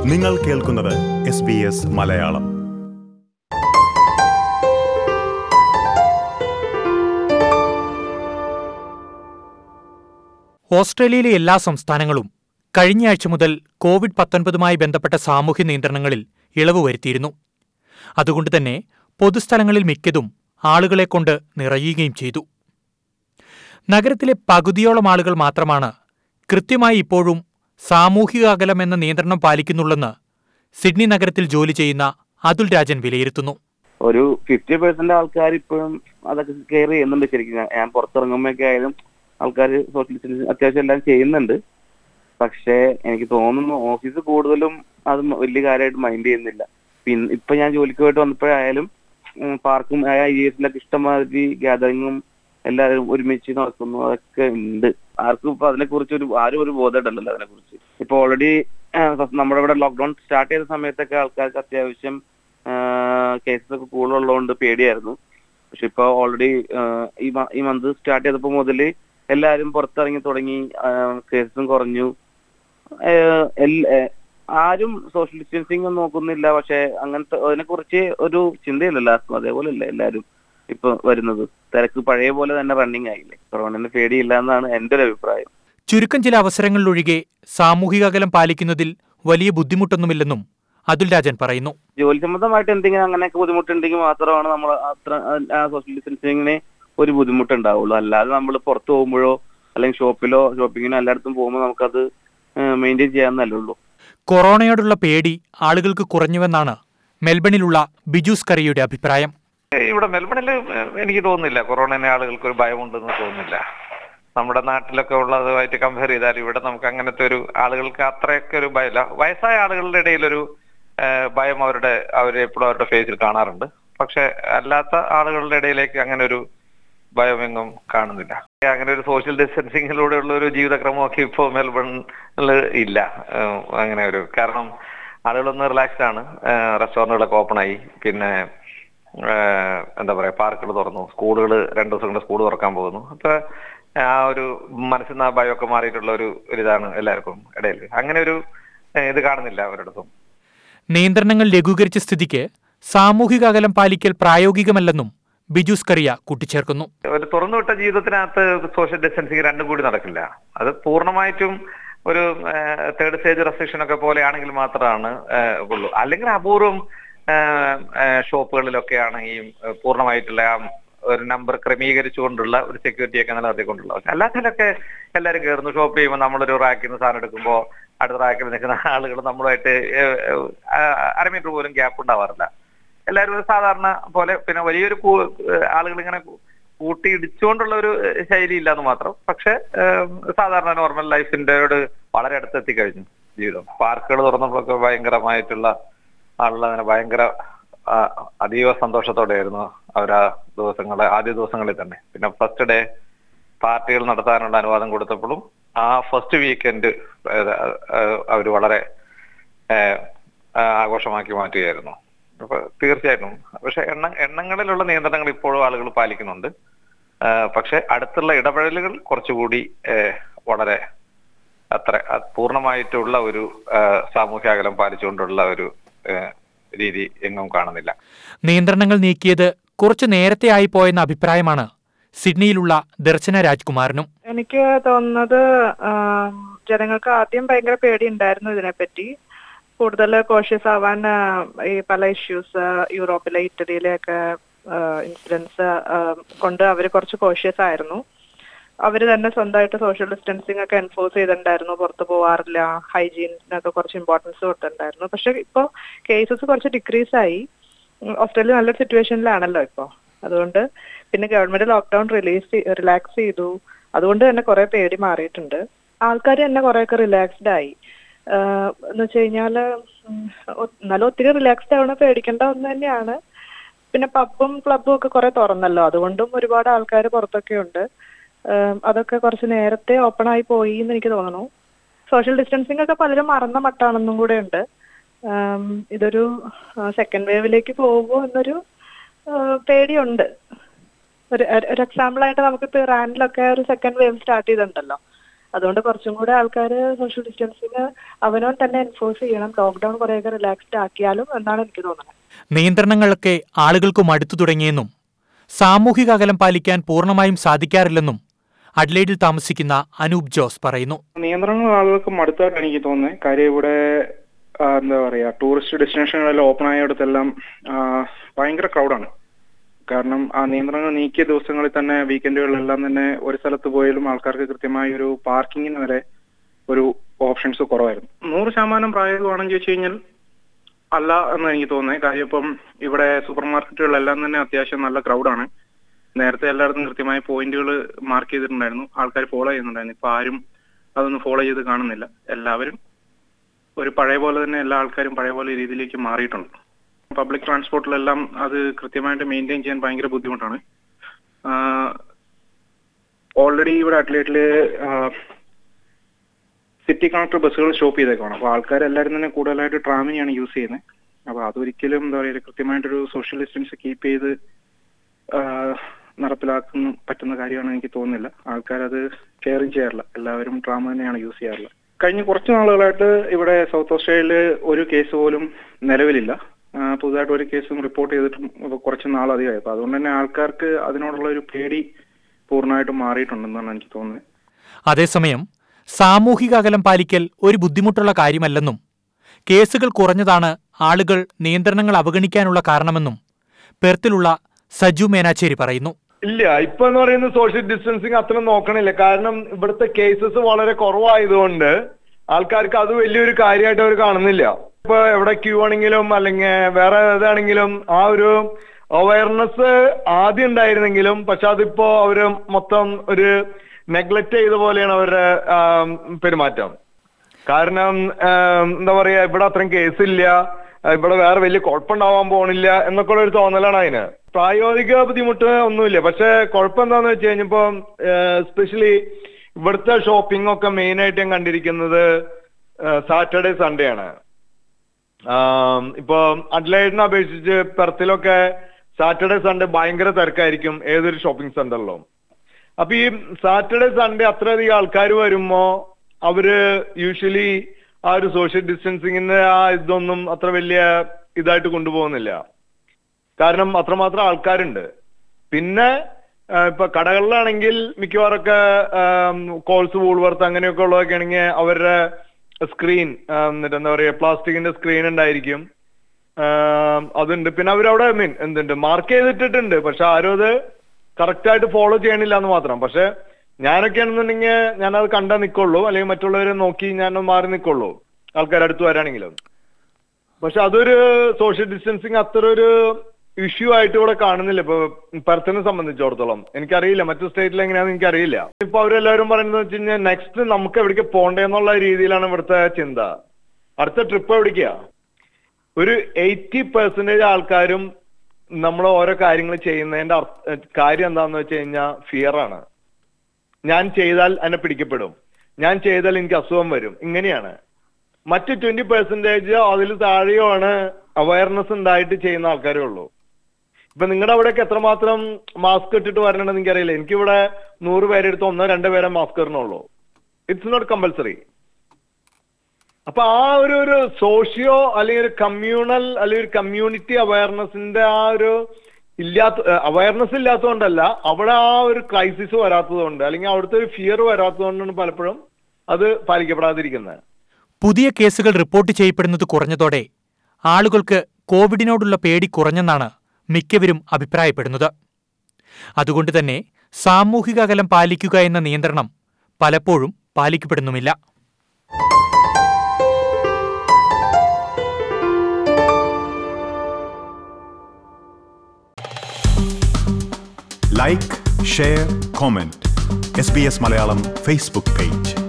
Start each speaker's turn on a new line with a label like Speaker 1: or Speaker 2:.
Speaker 1: നിങ്ങൾ കേൾക്കുന്നത് S B S Malayalam
Speaker 2: ഓസ്ട്രേലിയയിലെ എല്ലാ സംസ്ഥാനങ്ങളും കഴിഞ്ഞയാഴ്ച മുതൽ കോവിഡ് പത്തൊൻപതുമായി ബന്ധപ്പെട്ട സാമൂഹ്യ നിയന്ത്രണങ്ങളിൽ ഇളവ് വരുത്തിയിരുന്നു അതുകൊണ്ട് തന്നെ പൊതുസ്ഥലങ്ങളിൽ മിക്കതും ആളുകളെ കൊണ്ട് നിറയുകയും ചെയ്തു നഗരത്തിലെ പകുതിയോളം ആളുകൾ മാത്രമാണ് കൃത്യമായി ഇപ്പോഴും സാമൂഹിക അകലം എന്ന നിയന്ത്രണം പാലിക്കുന്നുള്ളെന്ന് സിഡ്നി നഗരത്തിൽ ജോലി ചെയ്യുന്ന അതുൽ രാജൻ വിലയിരുത്തുന്നു
Speaker 3: ഒരു ഫിഫ്റ്റി പെർസെന്റ് ആൾക്കാർ ഇപ്പോഴും അതൊക്കെ കെയർ ചെയ്യുന്നുണ്ട് ശരിക്കും ഞാൻ- ഞാൻ പുറത്തിറങ്ങുമ്പോഴൊക്കെ ആയാലും ആൾക്കാർ സോഷ്യൽ ഡിസ്റ്റൻസിങ് അത്യാവശ്യം എല്ലാം ചെയ്യുന്നുണ്ട് പക്ഷേ എനിക്ക് തോന്നുന്നു ഓഫീസ് കൂടുതലും അത് മ- വലിയ കാര്യമായിട്ട് മൈൻഡ് ചെയ്യുന്നില്ല പിന്നെ ഇപ്പൊ ഞാൻ ജോലിക്ക് പോയിട്ട് വന്നപ്പോഴായാലും ഉം, പാർക്കും ആ ഏരിയസിലൊക്കെ ഇഷ്ടമാതിരി ഗ്യാതറിങ്ങും എല്ലാവരും ഒരുമിച്ച് നടക്കുന്നു അതൊക്കെ ഉണ്ട് ആർക്കും ഇപ്പൊ അതിനെ കുറിച്ച് ഒരു ആരും ഒരു ബോധമുണ്ടല്ലോ അതിനെ കുറിച്ച് ഇപ്പൊ ഓൾറെഡി നമ്മുടെ ഇവിടെ ലോക്ക്ഡൌൺ സ്റ്റാർട്ട് ചെയ്ത സമയത്തൊക്കെ ആൾക്കാർക്ക് അത്യാവശ്യം കേസസ് ഒക്കെ കൂടുതലുള്ളതുകൊണ്ട് പേടിയായിരുന്നു പക്ഷെ ഇപ്പൊ ഓൾറെഡി ഈ മ- ഈ മന്ത് സ്റ്റാർട്ട് ചെയ്തപ്പോ മുതൽ എല്ലാവരും പുറത്തിറങ്ങി തുടങ്ങി കേസസും കുറഞ്ഞു ആഹ് എൽ- ഏഹ് ആരും സോഷ്യൽ ഡിസ്റ്റൻസിങ് ഒന്നും നോക്കുന്നില്ല പക്ഷെ അങ്ങനത്തെ അതിനെ കുറിച്ച് ഒരു ചിന്തയില്ലല്ലോ ആർക്കും അതേപോലെ അല്ലേ എല്ലാവരും ഇപ്പൊ വരുന്നത് തിരക്ക് പഴയ പോലെ തന്നെ റണ്ണിങ് ആയില്ലേ കൊറോണന് പേടിയില്ല എന്നാണ് എന്റെ ഒരു അഭിപ്രായം
Speaker 2: ചുരുക്കം ചില അവസരങ്ങളിലൊഴികെ സാമൂഹിക അകലം പാലിക്കുന്നതിൽ വലിയ ബുദ്ധിമുട്ടൊന്നുമില്ലെന്നും അതുൽ രാജൻ പറയുന്നു
Speaker 3: ജോലി സംബന്ധമായിട്ട് എന്തെങ്കിലും അങ്ങനെയൊക്കെ ബുദ്ധിമുട്ടുണ്ടെങ്കിൽ മാത്രമാണ് നമ്മൾ അത്ര ആ സോഷ്യൽ ഡിസ്റ്റൻസിങ്ങിന് ഒരു ബുദ്ധിമുട്ടുണ്ടാവുള്ളൂ അല്ലാതെ നമ്മൾ പുറത്ത് പോകുമ്പോഴോ അല്ലെങ്കിൽ ഷോപ്പിലോ ഷോപ്പിങ്ങിനോ എല്ലായിടത്തും പോകുമ്പോൾ നമുക്കത് മെയിൻറ്റെയിൻ ചെയ്യാന്നല്ലേ ഉള്ളൂ
Speaker 2: കൊറോണയോടുള്ള പേടി ആളുകൾക്ക് കുറഞ്ഞുവെന്നാണ് മെൽബണിലുള്ള ബിജൂസ് കറിയുടെ അഭിപ്രായം
Speaker 4: ഇവിടെ മെൽബണിൽ എനിക്ക് തോന്നുന്നില്ല കൊറോണനെ ആളുകൾക്ക് ഒരു ഭയമുണ്ടെന്ന് തോന്നുന്നില്ല നമ്മുടെ നാട്ടിലൊക്കെ ഉള്ളതുമായിട്ട് കമ്പയർ ചെയ്താൽ ഇവിടെ നമുക്ക് അങ്ങനത്തെ ഒരു ആളുകൾക്ക് അത്രയൊക്കെ ഒരു ഭയമില്ല വയസ്സായ ആളുകളുടെ ഇടയിലൊരു ആ, ഭയം അവരുടെ അവർ എപ്പോഴും അവരുടെ ഫേസിൽ കാണാറുണ്ട് പക്ഷെ അല്ലാത്ത ആളുകളുടെ ഇടയിലേക്ക് അങ്ങനെ ഒരു ഭയമെങ്ങും കാണുന്നില്ല അങ്ങനെ ഒരു സോഷ്യൽ ഡിസ്റ്റൻസിങ്ങിലൂടെയുള്ള ഒരു ജീവിതക്രമമൊക്കെ ഇപ്പോൾ മെൽബണിൽ ഇല്ല ആ, അങ്ങനെ ഒരു കാരണം ആളുകളൊന്ന് റിലാക്സ്ഡ് ആണ് റെസ്റ്റോറൻറ്റുകളൊക്കെ ഓപ്പൺ ആയി പിന്നെ ആഹ് എന്താ പറയാ പാർക്കുകൾ തുറന്നു സ്കൂളുകൾ രണ്ടു ദിവസം കൊണ്ട് സ്കൂൾ തുറക്കാൻ പോകുന്നു അപ്പൊ ആ ഒരു മനസ്സിൽ നിന്ന് ആ ഭയമൊക്കെ മാറിയിട്ടുള്ള ഒരു ഒരു ഇതാണ് എല്ലാവർക്കും ഇടയിൽ അങ്ങനെ ഒരു ഏഹ് ഇത് കാണുന്നില്ല അവരിടത്തും
Speaker 2: നിയന്ത്രണങ്ങൾ ലഘൂകരിച്ച സ്ഥിതിക്ക് സാമൂഹിക അകലം പാലിക്കൽ പ്രായോഗികമല്ലെന്നും ബിജൂസ് കറിയ കൂട്ടിച്ചേർക്കുന്നു
Speaker 4: ഒരു തുറന്നുവിട്ട ജീവിതത്തിനകത്ത് സോഷ്യൽ ഡിസ്റ്റൻസിങ് രണ്ടും കൂടി നടക്കില്ല അത് പൂർണ്ണമായിട്ടും ഒരു തേർഡ് സ്റ്റേജ് റെസ്ട്രിക്ഷൻ ഒക്കെ പോലെയാണെങ്കിൽ മാത്രമാണ് ഏഹ് ഉള്ളൂ അല്ലെങ്കിൽ അപൂർവം ഏഹ്, ഏഹ്, ഷോപ്പുകളിലൊക്കെ ആണെങ്കിൽ പൂർണ്ണമായിട്ടുള്ള ആ ഒരു നമ്പർ ക്രമീകരിച്ചുകൊണ്ടുള്ള ഒരു സെക്യൂരിറ്റി ഒക്കെ നിലനിർത്തിക്കൊണ്ടുള്ള പക്ഷെ അല്ലാത്തതിലൊക്കെ എല്ലാവരും കയറുന്നു ഷോപ്പ് ചെയ്യുമ്പോൾ നമ്മളൊരു റാക്കിൽ നിന്ന് സാധനം എടുക്കുമ്പോൾ അടുത്ത റാക്കിൽ നിൽക്കുന്ന ആളുകൾ നമ്മളുമായിട്ട് ഏഹ്, ഏഹ്, അര മീറ്റർ പോലും ഗ്യാപ്പ് ഉണ്ടാവാറില്ല എല്ലാവരും ഒരു സാധാരണ പോലെ പിന്നെ വലിയൊരു ആളുകൾ ഇങ്ങനെ കൂട്ടി ഇടിച്ചുകൊണ്ടുള്ള ഒരു ഏഹ്, ശൈലി ഇല്ലാന്ന് മാത്രം പക്ഷെ ഏഹ്, സാധാരണ നോർമൽ ലൈഫിന്റെ വളരെ അടുത്തെത്തി കഴിഞ്ഞു ജീവിതം പാർക്കുകൾ തുറന്നപ്പോഴൊക്കെ ഭയങ്കരമായിട്ടുള്ള ആളുകൾ അങ്ങനെ ഭയങ്കര ആ, അതീവ സന്തോഷത്തോടെയായിരുന്നു അവർ ആ ദിവസങ്ങളെ ആദ്യ ദിവസങ്ങളിൽ തന്നെ പിന്നെ ഫസ്റ്റ് ഡേ പാർട്ടികൾ നടത്താനുള്ള അനുവാദം കൊടുത്തപ്പോഴും ആ ഫസ്റ്റ് വീക്കെൻഡ് അവർ വളരെ ഏഹ്, ആ, ആഘോഷമാക്കി മാറ്റുകയായിരുന്നു അപ്പൊ തീർച്ചയായിട്ടും പക്ഷെ എണ്ണ എണ്ണങ്ങളിലുള്ള നിയന്ത്രണങ്ങൾ ഇപ്പോഴും ആളുകൾ പാലിക്കുന്നുണ്ട് ആ, പക്ഷെ അടുത്തുള്ള ഇടപെടലുകൾ കുറച്ചുകൂടി ഏഹ്, വളരെ അത്ര അത് പൂർണ്ണമായിട്ടുള്ള ഒരു ആ, സാമൂഹ്യ അകലം പാലിച്ചുകൊണ്ടുള്ള ഒരു ഏഹ്, രീതി എങ്ങും കാണുന്നില്ല
Speaker 2: നിയന്ത്രണങ്ങൾ നീക്കിയത് കുറച്ചു നേരത്തെ ആയിപ്പോയെന്ന അഭിപ്രായമാണ് സിഡ്നിയിലുള്ള ദർശന രാജ്കുമാറിനും
Speaker 5: എനിക്ക് തോന്നുന്നത് ആം, ജനങ്ങൾക്ക് ആദ്യം ഭയങ്കര പേടിയുണ്ടായിരുന്നു ഇതിനെപ്പറ്റി കൂടുതൽ കോഷ്യസ് ആവാൻ ആ, ഈ പല ഇഷ്യൂസ് യൂറോപ്പിലെ ഇറ്റലിയിലെ ഒക്കെ ഇൻസിഡൻസ് കൊണ്ട് അവർ കുറച്ച് കോഷ്യസ് ആയിരുന്നു അവർ തന്നെ സ്വന്തമായിട്ട് സോഷ്യൽ ഡിസ്റ്റൻസിങ് ഒക്കെ എൻഫോഴ്സ് ചെയ്തിട്ടുണ്ടായിരുന്നു പുറത്ത് പോവാറില്ല ഹൈജീനിനൊക്കെ കുറച്ച് ഇമ്പോർട്ടൻസ് കൊടുത്തിട്ടുണ്ടായിരുന്നു പക്ഷെ ഇപ്പോൾ കേസസ് കുറച്ച് ഡിക്രീസ് ആയി ഉം, ഓസ്ട്രേലിയ നല്ലൊരു സിറ്റുവേഷനിലാണല്ലോ ഇപ്പോൾ അതുകൊണ്ട് പിന്നെ ഗവൺമെന്റ് ലോക്ക്ഡൌൺ റിലീസ് റിലാക്സ് ചെയ്തു അതുകൊണ്ട് തന്നെ കുറെ പേടി മാറിയിട്ടുണ്ട് ആൾക്കാർ തന്നെ കുറെയൊക്കെ റിലാക്സ്ഡ് ആയി ആഹ് എന്ന് വെച്ച് കഴിഞ്ഞാല് ഉം, ഒ- എന്നാലും ഒത്തിരി റിലാക്സ്ഡ് ആവണ പേടിക്കേണ്ട ഒന്ന് തന്നെയാണ് പിന്നെ പബ്ബും ക്ലബ്ബും ഒക്കെ കുറെ തുറന്നല്ലോ അതുകൊണ്ടും ഒരുപാട് ആൾക്കാർ പുറത്തൊക്കെ ഉണ്ട് ആഹ് അതൊക്കെ കുറച്ച് നേരത്തെ ഓപ്പൺ ആയി പോയി എന്ന് എനിക്ക് തോന്നുന്നു സോഷ്യൽ ഡിസ്റ്റൻസിങ് ഒക്കെ പലരും മറന്ന മട്ടാണെന്നും കൂടെ ഉണ്ട് ആം, ഇതൊരു സെക്കൻഡ് വേവിലേക്ക് പോകുമോ എന്നൊരു ആഹ് പേടിയുണ്ട് ഒരു ഒരു എക്സാമ്പിൾ ആയിട്ട് നമുക്കിപ്പോ ഇറാനിലൊക്കെ ഒരു സെക്കൻഡ് വേവ് സ്റ്റാർട്ട് ചെയ്തിട്ടുണ്ടല്ലോ അതുകൊണ്ട് കുറച്ചും കൂടെ ആൾക്കാർ സോഷ്യൽ ഡിസ്റ്റൻസിങ് അവനോൻ തന്നെ എൻഫോഴ്സ് ചെയ്യണം ലോക്ക്ഡൌൺ കുറേയൊക്കെ റിലാക്സ്ഡ് ആക്കിയാലും എന്നാണ് എനിക്ക് തോന്നുന്നത്
Speaker 2: നിയന്ത്രണങ്ങളൊക്കെ ആളുകൾക്ക് മടുത്തു തുടങ്ങിയെന്നും സാമൂഹിക അകലം പാലിക്കാൻ പൂർണ്ണമായും സാധിക്കാറില്ലെന്നും അഡ്ലൈഡിൽ താമസിക്കുന്ന അനൂപ് ജോസ് പറയുന്നു
Speaker 6: നിയന്ത്രണങ്ങൾ ആളുകൾക്ക് മടുത്തായിട്ട് എനിക്ക് തോന്നുന്നത് കാര്യം ഇവിടെ ആ, എന്താ പറയാ ടൂറിസ്റ്റ് ഡെസ്റ്റിനേഷനുകളെല്ലാം ഓപ്പൺ ആയിടത്തെല്ലാം ആ, ഭയങ്കര ക്രൗഡാണ് കാരണം ആ നിയന്ത്രണങ്ങൾ നീക്കിയ ദിവസങ്ങളിൽ തന്നെ വീക്കെൻഡുകളിലെല്ലാം തന്നെ ഒരു സ്ഥലത്ത് പോയാലും ആൾക്കാർക്ക് കൃത്യമായ ഒരു പാർക്കിങ്ങിന് വരെ ഒരു ഓപ്ഷൻസ് കുറവായിരുന്നു നൂറ് ശതമാനം പ്രായോഗികമാണെന്ന് ചോദിച്ചു കഴിഞ്ഞാൽ അല്ല എന്ന് എനിക്ക് തോന്നുന്നത് കാര്യം ഇപ്പം ഇവിടെ സൂപ്പർ മാർക്കറ്റുകളിലെല്ലാം തന്നെ അത്യാവശ്യം നല്ല ക്രൗഡാണ് നേരത്തെ എല്ലായിടത്തും കൃത്യമായ പോയിന്റുകൾ മാർക്ക് ചെയ്തിട്ടുണ്ടായിരുന്നു ആൾക്കാർ ഫോളോ ചെയ്യുന്നുണ്ടായിരുന്നു ഇപ്പൊ ആരും അതൊന്നും ഫോളോ ചെയ്ത് കാണുന്നില്ല എല്ലാവരും ഒരു പഴയ പോലെ തന്നെ എല്ലാ ആൾക്കാരും പഴയ പോലെ രീതിയിലേക്ക് മാറിയിട്ടുണ്ട് പബ്ലിക് ട്രാൻസ്പോർട്ടിലെല്ലാം അത് കൃത്യമായിട്ട് മെയിൻറ്റെയിൻ ചെയ്യാൻ ഭയങ്കര ബുദ്ധിമുട്ടാണ് ഓൾറെഡി ഇവിടെ അറ്റ്ലേറ്റില് സിറ്റി കണക്ടർ ബസ്സുകൾ സ്റ്റോപ്പ് ചെയ്തേക്കാണ് അപ്പൊ ആൾക്കാർ എല്ലാവരും തന്നെ കൂടുതലായിട്ട് ട്രാമിനെയാണ് യൂസ് ചെയ്യുന്നത് അപ്പൊ അതൊരിക്കലും എന്താ പറയുക കൃത്യമായിട്ടൊരു സോഷ്യൽ ഡിസ്റ്റൻസ് കീപ്പ് ചെയ്ത് ആ, നടപ്പിലാക്കുന്ന പറ്റുന്ന കാര്യമാണ് എനിക്ക് തോന്നുന്നില്ല ആൾക്കാരത് കെയറും ചെയ്യാറില്ല എല്ലാവരും ട്രാമ തന്നെയാണ് യൂസ് ചെയ്യാറുള്ളത് കഴിഞ്ഞ കുറച്ച് നാളുകളായിട്ട് ഇവിടെ സൗത്ത് ഓസ്ട്രേലിയയില് ഒരു കേസ് പോലും നിലവിലില്ല ആ, പുതുതായിട്ട് ഒരു കേസും റിപ്പോർട്ട് ചെയ്തിട്ടും ഇപ്പൊ കുറച്ച് നാളധികമായി അപ്പൊ അതുകൊണ്ട് തന്നെ ആൾക്കാർക്ക് അതിനോടുള്ള ഒരു പേടി പൂർണ്ണമായിട്ടും മാറിയിട്ടുണ്ടെന്നാണ് എനിക്ക് തോന്നുന്നത്
Speaker 2: അതേസമയം സാമൂഹിക അകലം പാലിക്കൽ ഒരു ബുദ്ധിമുട്ടുള്ള കാര്യമല്ലെന്നും കേസുകൾ കുറഞ്ഞതാണ് ആളുകൾ നിയന്ത്രണങ്ങൾ അവഗണിക്കാനുള്ള കാരണമെന്നും പെർത്തിലുള്ള സജു മേനാച്ചേരി പറയുന്നു
Speaker 7: ഇല്ല ഇപ്പൊ എന്ന് പറയുന്നത് സോഷ്യൽ ഡിസ്റ്റൻസിങ് അത്ര നോക്കണില്ല കാരണം ഇവിടുത്തെ കേസസ് വളരെ കുറവായതുകൊണ്ട് ആൾക്കാർക്ക് അത് വലിയൊരു കാര്യമായിട്ട് അവർ കാണുന്നില്ല ഇപ്പൊ എവിടെ ക്യൂ ആണെങ്കിലും അല്ലെങ്കിൽ വേറെ ഏതാണെങ്കിലും ആ ഒരു അവയർനെസ് ആദ്യം ഉണ്ടായിരുന്നെങ്കിലും പക്ഷെ അതിപ്പോ അവര് മൊത്തം ഒരു നെഗ്ലക്ട് ചെയ്ത പോലെയാണ് അവരുടെ ആം, പെരുമാറ്റം കാരണം ആം, എന്താ പറയാ ഇവിടെ അത്രയും കേസില്ല ആ, ഇവിടെ വേറെ വലിയ കുഴപ്പമുണ്ടാവാൻ പോണില്ല എന്നൊക്കെ ഉള്ള ഒരു തോന്നലാണ് അതിന് പ്രായോഗിക ബുദ്ധിമുട്ട് ഒന്നുമില്ല പക്ഷെ കുഴപ്പം എന്താന്ന് വെച്ച് കഴിഞ്ഞപ്പോ എസ്പെഷ്യലി ഇവിടുത്തെ ഷോപ്പിംഗ് ഒക്കെ മെയിൻ ആയിട്ട് ഞാൻ കണ്ടിരിക്കുന്നത് സാറ്റർഡേ സൺഡേ ആണ് ആം, ഇപ്പൊ അഡ്ലൈഡിനെ അപേക്ഷിച്ച് പെർത്തിലൊക്കെ സാറ്റർഡേ സൺഡേ ഭയങ്കര തിരക്കായിരിക്കും ഏതൊരു ഷോപ്പിംഗ് സെന്ററിലും അപ്പൊ ഈ സാറ്റർഡേ സൺഡേ അത്രയധികം ആൾക്കാർ വരുമ്പോ അവര് യൂഷ്വലി ആ ഒരു സോഷ്യൽ ഡിസ്റ്റൻസിങ്ങിന്റെ ആ ഇതൊന്നും അത്ര വലിയ ഇതായിട്ട് കൊണ്ടുപോകുന്നില്ല കാരണം അത്രമാത്രം ആൾക്കാരുണ്ട് പിന്നെ ആ, ഇപ്പൊ കടകളിലാണെങ്കിൽ മിക്കവാറൊക്കെ കോൾസ് വൂൾവർത്ത് അങ്ങനെയൊക്കെ ഉള്ളതൊക്കെ ആണെങ്കിൽ അവരുടെ സ്ക്രീൻ എന്നിട്ട് എന്താ പറയാ പ്ലാസ്റ്റിക്കിന്റെ സ്ക്രീൻ ഉണ്ടായിരിക്കും ആ, അതുണ്ട് പിന്നെ അവരവിടെ മീൻ എന്തുണ്ട് മാർക്ക് ചെയ്തിട്ടിട്ടുണ്ട് പക്ഷെ ആരും അത് കറക്റ്റ് ആയിട്ട് ഫോളോ ചെയ്യണില്ല എന്ന് മാത്രം പക്ഷെ ഞാനൊക്കെ ആണെന്നുണ്ടെങ്കിൽ ഞാനത് കണ്ടാ നിക്കുള്ളൂ അല്ലെങ്കിൽ മറ്റുള്ളവരെ നോക്കി ഞാൻ മാറി നിക്കുള്ളൂ ആൾക്കാർ അടുത്ത് വരാണെങ്കിലും പക്ഷെ അതൊരു സോഷ്യൽ ഡിസ്റ്റൻസിങ് അത്ര ഒരു ഇഷ്യൂ ആയിട്ട് ഇവിടെ കാണുന്നില്ല ഇപ്പൊ പെർത്തിനെ സംബന്ധിച്ചിടത്തോളം എനിക്കറിയില്ല മറ്റു സ്റ്റേറ്റിൽ എങ്ങനെയാണെന്ന് എനിക്കറിയില്ല ഇപ്പൊ അവരെല്ലാവരും പറയുന്നത് വെച്ച് കഴിഞ്ഞാൽ നെക്സ്റ്റ് നമുക്ക് എവിടേക്ക് പോണ്ടേന്നുള്ള രീതിയിലാണ് ഇവിടുത്തെ ചിന്ത അടുത്ത ട്രിപ്പ് എവിടേക്കാ ഒരു എയ്റ്റി പെർസെന്റേജ് ആൾക്കാരും നമ്മൾ ഓരോ കാര്യങ്ങൾ ചെയ്യുന്നതിന്റെ അർത്ഥ- കാര്യം എന്താന്ന് വെച്ച് കഴിഞ്ഞാൽ ഫിയർ ആണ് ഞാൻ ചെയ്താൽ എന്നെ പിടിക്കപ്പെടും ഞാൻ ചെയ്താൽ എനിക്ക് അസുഖം വരും ഇങ്ങനെയാണ് മറ്റ് ട്വന്റി പെർസെന്റേജ് അതിൽ താഴെയോ ആണ് അവയർനെസ് ഉണ്ടായിട്ട് ചെയ്യുന്ന ആൾക്കാരേ ഉള്ളൂ ഇപ്പൊ നിങ്ങളുടെ അവിടെയൊക്കെ എത്രമാത്രം മാസ്ക് ഇട്ടിട്ട് വരണമെന്ന് എനിക്കറിയില്ല എനിക്കിവിടെ നൂറ് പേരെടുത്ത് ഒന്നോ രണ്ടോ പേരെ മാസ്ക് ഇടണുള്ളൂ ഇറ്റ്സ് നോട്ട് കമ്പൽസറി അപ്പൊ ആ ഒരു ഒരു സോഷ്യോ അല്ലെങ്കിൽ ഒരു കമ്മ്യൂണൽ അല്ലെങ്കിൽ ഒരു കമ്മ്യൂണിറ്റി അവയർനെസിന്റെ ആ ഒരു ഇല്ലാത്ത അവയർനെസ് ഇല്ലാത്തതുകൊണ്ടല്ല അവിടെ ആ ഒരു ക്രൈസിസ് വരാത്തതുകൊണ്ട് അല്ലെങ്കിൽ അവിടുത്തെ ഒരു ഫിയർ വരാത്തതുകൊണ്ടാണ് പലപ്പോഴും അത് പാലിക്കപ്പെടാതിരിക്കുന്നത്
Speaker 2: പുതിയ കേസുകൾ റിപ്പോർട്ട് ചെയ്യപ്പെടുന്നത് കുറഞ്ഞതോടെ ആളുകൾക്ക് കോവിഡിനോടുള്ള പേടി കുറഞ്ഞെന്നാണ് മിക്കവരും അഭിപ്രായപ്പെടുന്നത് അതുകൊണ്ട് തന്നെ സാമൂഹിക അകലം പാലിക്കുക എന്ന നിയന്ത്രണം പലപ്പോഴും പാലിക്കപ്പെടുന്നുമില്ല
Speaker 1: like share comment S B S Malayalam Facebook page